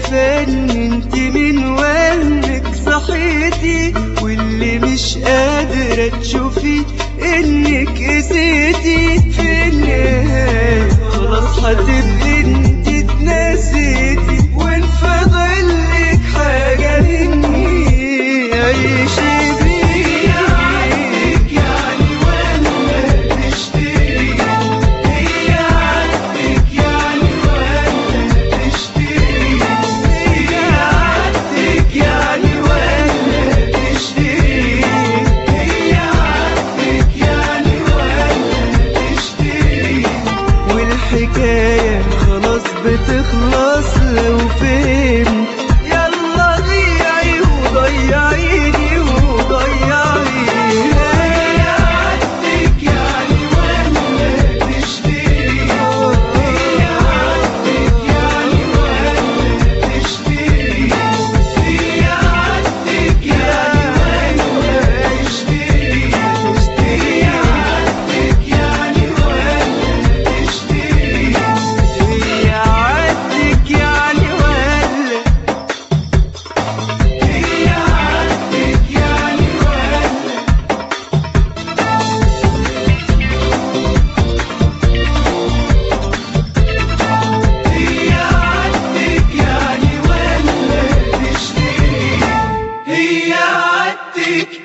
فن انت من وهمك صحيتي واللي مش قادرة تشوفي انك قسيتي في النهاية خلاص هتبقي انت اتنسيتي وان فضلك حاجة مني عيشي بيها يعني ولا تشتري هي عندك يعني ولا تشتري هي عندك يعني ولا تشتري هي عندك يعني ولا تشتري والحكاية خلاص بتخلص لو فهمت يلا ضيعي وضيعيني وضيعيني هي عندك يعني ولا تشتري هي عندك يعني ولا تشتري هي عندك يعني ولا تشتري هي عندك يعني ولا تشتري هي عندك يعني ولا هي عندك يعني ولا هي عندك يعني ولا تشتري هي عندك